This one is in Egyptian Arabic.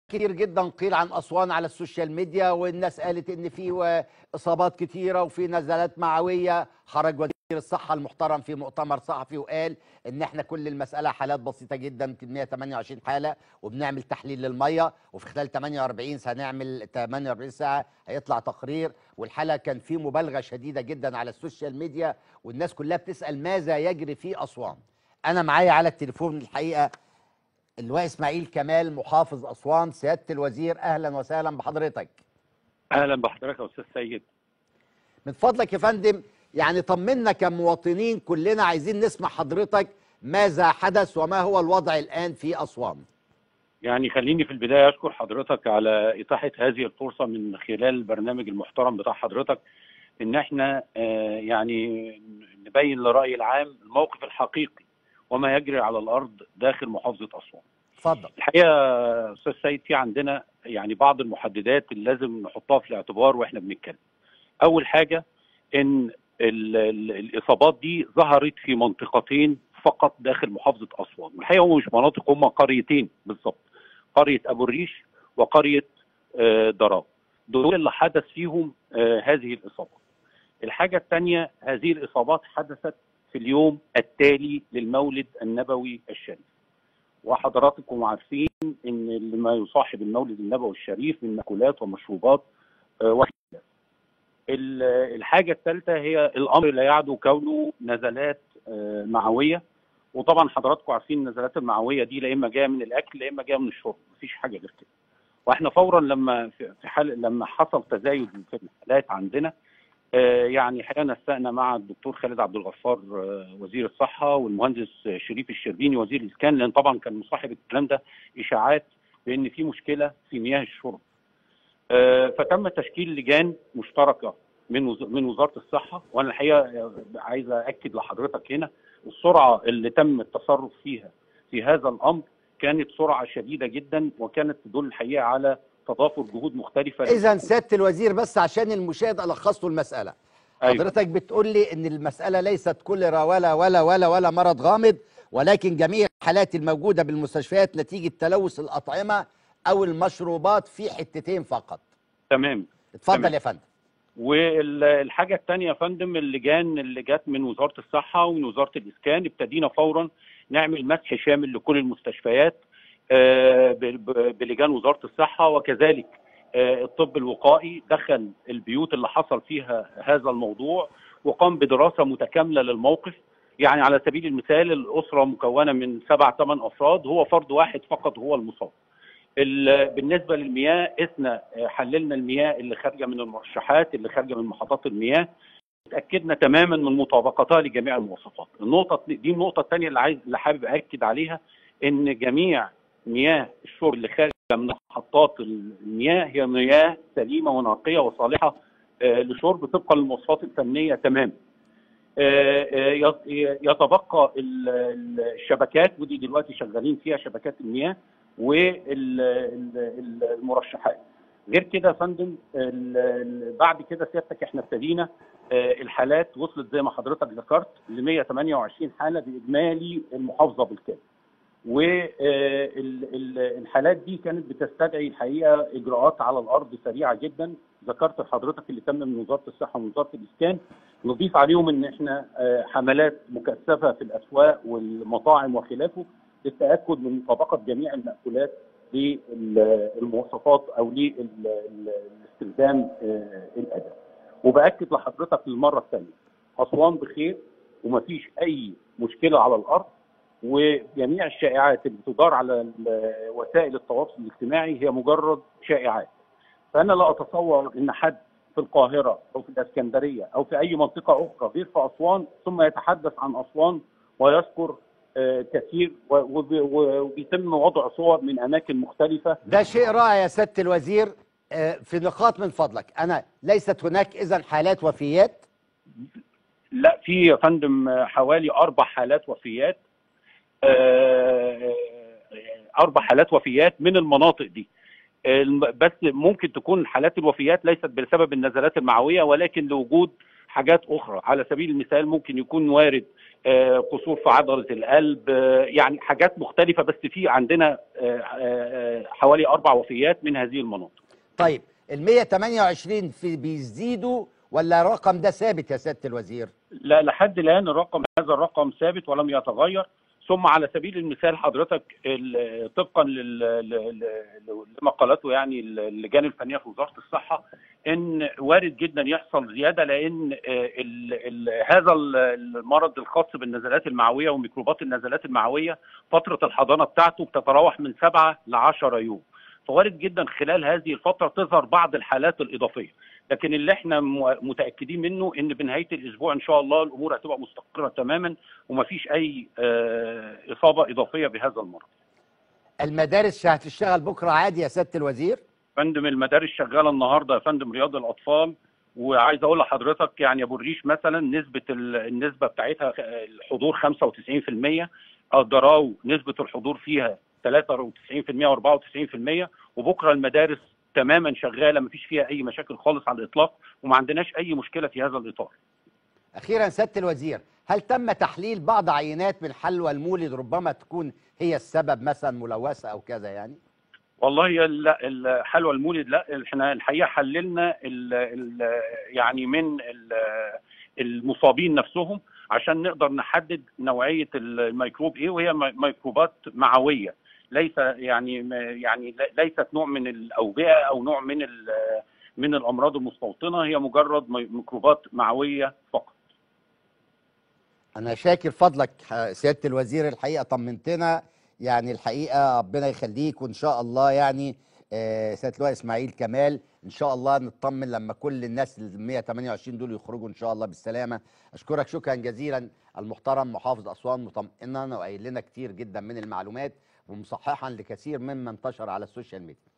كتير جدا قيل عن اسوان على السوشيال ميديا والناس قالت ان في اصابات كتيره وفي نزلات معويه خرج وزير الصحه المحترم في مؤتمر صحفي وقال ان احنا كل المساله حالات بسيطه جدا يمكن 128 حاله وبنعمل تحليل للميه وفي خلال 48 ساعه هنعمل 48 ساعه هيطلع تقرير والحاله كان في مبالغه شديده جدا على السوشيال ميديا والناس كلها بتسال ماذا يجري في اسوان انا معايا على التليفون الحقيقه اللواء اسماعيل كمال محافظ اسوان سياده الوزير اهلا وسهلا بحضرتك اهلا بحضرتك يا استاذ سيد من فضلك يا فندم يعني طمنا كمواطنين كلنا عايزين نسمع حضرتك ماذا حدث وما هو الوضع الان في اسوان يعني خليني في البدايه اشكر حضرتك على اتاحه هذه الفرصه من خلال البرنامج المحترم بتاع حضرتك ان احنا آه يعني نبين للراي العام الموقف الحقيقي وما يجري على الارض داخل محافظه اسوان. اتفضل. الحقيقه استاذ سيد في عندنا يعني بعض المحددات اللي لازم نحطها في الاعتبار واحنا بنتكلم. اول حاجه ان ال ال الاصابات دي ظهرت في منطقتين فقط داخل محافظه اسوان، والحقيقه هم مش مناطق هم قريتين بالظبط. قريه ابو الريش وقريه آه ضراب. دول اللي حدث فيهم آه هذه الاصابات. الحاجه الثانيه هذه الاصابات حدثت في اليوم التالي للمولد النبوي الشريف وحضراتكم عارفين ان ما يصاحب المولد النبوي الشريف من مأكولات ومشروبات وخلاف الحاجة الثالثة هي الأمر لا يعدو كونه نزلات معوية وطبعا حضراتكم عارفين النزلات المعوية دي لا إما جاية من الأكل لا إما جاية من الشرب مفيش حاجة غير كده واحنا فورا لما في حال لما حصل تزايد في الحالات عندنا يعني حقيقه نسقنا مع الدكتور خالد عبد الغفار وزير الصحه والمهندس شريف الشربيني وزير الاسكان لان طبعا كان مصاحب الكلام ده اشاعات بان في مشكله في مياه الشرب. فتم تشكيل لجان مشتركه من من وزاره الصحه وانا الحقيقه عايز اكد لحضرتك هنا السرعه اللي تم التصرف فيها في هذا الامر كانت سرعه شديده جدا وكانت تدل الحقيقه على تضافر جهود مختلفه اذا سياده الوزير بس عشان المشاهد الخص له المساله أيوة. حضرتك بتقول لي ان المساله ليست كوليرا ولا ولا ولا ولا مرض غامض ولكن جميع الحالات الموجوده بالمستشفيات نتيجه تلوث الاطعمه او المشروبات في حتتين فقط تمام اتفضل تمام. يا فندم والحاجه الثانيه يا فندم اللجان اللي جت من وزاره الصحه ومن وزاره الاسكان ابتدينا فورا نعمل مسح شامل لكل المستشفيات بلجان وزاره الصحه وكذلك الطب الوقائي دخل البيوت اللي حصل فيها هذا الموضوع وقام بدراسه متكامله للموقف يعني على سبيل المثال الاسره مكونه من سبع ثمان افراد هو فرد واحد فقط هو المصاب. بالنسبه للمياه اثنا حللنا المياه اللي خارجه من المرشحات اللي خارجه من محطات المياه اتاكدنا تماما من مطابقتها لجميع المواصفات. النقطه دي النقطه الثانيه اللي عايز اللي حابب اكد عليها ان جميع مياه الشرب اللي خارجه من محطات المياه هي مياه سليمه ونقيه وصالحه لشرب طبقا للمواصفات الفنيه تماما. يتبقى الشبكات ودي دلوقتي شغالين فيها شبكات المياه والمرشحات. غير كده يا فندم بعد كده سيادتك احنا ابتدينا الحالات وصلت زي ما حضرتك ذكرت ل 128 حاله باجمالي المحافظه بالكامل. والحالات دي كانت بتستدعي الحقيقه اجراءات على الارض سريعه جدا ذكرت لحضرتك اللي تم من وزاره الصحه ومن وزاره الاسكان نضيف عليهم ان احنا حملات مكثفه في الاسواق والمطاعم وخلافه للتاكد من مطابقه جميع المأكولات للمواصفات او للاستخدام الادمي. وباكد لحضرتك للمره الثانيه اسوان بخير ومفيش اي مشكله على الارض وجميع الشائعات اللي بتدار على وسائل التواصل الاجتماعي هي مجرد شائعات. فانا لا اتصور ان حد في القاهره او في الاسكندريه او في اي منطقه اخرى غير في اسوان ثم يتحدث عن اسوان ويذكر كثير وبيتم وضع صور من اماكن مختلفه ده شيء رائع يا سياده الوزير في نقاط من فضلك انا ليست هناك اذا حالات وفيات لا في يا فندم حوالي اربع حالات وفيات اربع حالات وفيات من المناطق دي بس ممكن تكون حالات الوفيات ليست بسبب النزلات المعويه ولكن لوجود حاجات اخرى على سبيل المثال ممكن يكون وارد آه، قصور في عضله القلب آه، يعني حاجات مختلفه بس في عندنا آه، آه، حوالي اربع وفيات من هذه المناطق طيب ال 128 في بيزيدوا ولا الرقم ده ثابت يا سياده الوزير؟ لا لحد الان الرقم هذا الرقم ثابت ولم يتغير ثم على سبيل المثال حضرتك ال- طبقا لل- ل- ل- لما قالته يعني اللجان الفنيه في وزاره الصحه ان وارد جدا يحصل زياده لان آه، ال ال هذا ال- المرض الخاص بالنزلات المعويه وميكروبات النزلات المعويه فتره الحضانه بتاعته بتتراوح من 7 ل 10 يوم فوارد جدا خلال هذه الفتره تظهر بعض الحالات الاضافيه لكن اللي احنا م- متاكدين منه ان بنهايه الاسبوع ان شاء الله الامور هتبقى مستقره تماما ومفيش اي آه، اصابه اضافيه بهذا المرض. المدارس هتشتغل بكره عادي يا سياده الوزير؟ فندم المدارس شغاله النهارده يا فندم رياض الاطفال وعايز اقول لحضرتك يعني ابو الريش مثلا نسبه ال- النسبه بتاعتها الحضور 95% الدراو نسبه الحضور فيها 93% و94% وبكره المدارس تماما شغاله مفيش فيها اي مشاكل خالص على الاطلاق وما عندناش اي مشكله في هذا الاطار. اخيرا سياده الوزير هل تم تحليل بعض عينات من حلوى المولد ربما تكون هي السبب مثلا ملوثه او كذا يعني؟ والله يا- لا الحلوى المولد لا احنا الحقيقه حللنا ال ال يعني من ال المصابين نفسهم عشان نقدر نحدد نوعيه الميكروب ايه وهي مي- ميكروبات معويه ليس يعني يعني ليست نوع من الاوبئه او نوع من ال- من الامراض المستوطنه هي مجرد مي- ميكروبات معويه فقط انا شاكر فضلك ح- سياده الوزير الحقيقه طمنتنا يعني الحقيقه ربنا يخليك وان شاء الله يعني آه، سياده اللواء اسماعيل كمال ان شاء الله نطمن لما كل الناس ال 128 دول يخرجوا ان شاء الله بالسلامه اشكرك شكرا جزيلا المحترم محافظ اسوان مطمئنا وقايل لنا كتير جدا من المعلومات ومصححا لكثير مما انتشر على السوشيال ميديا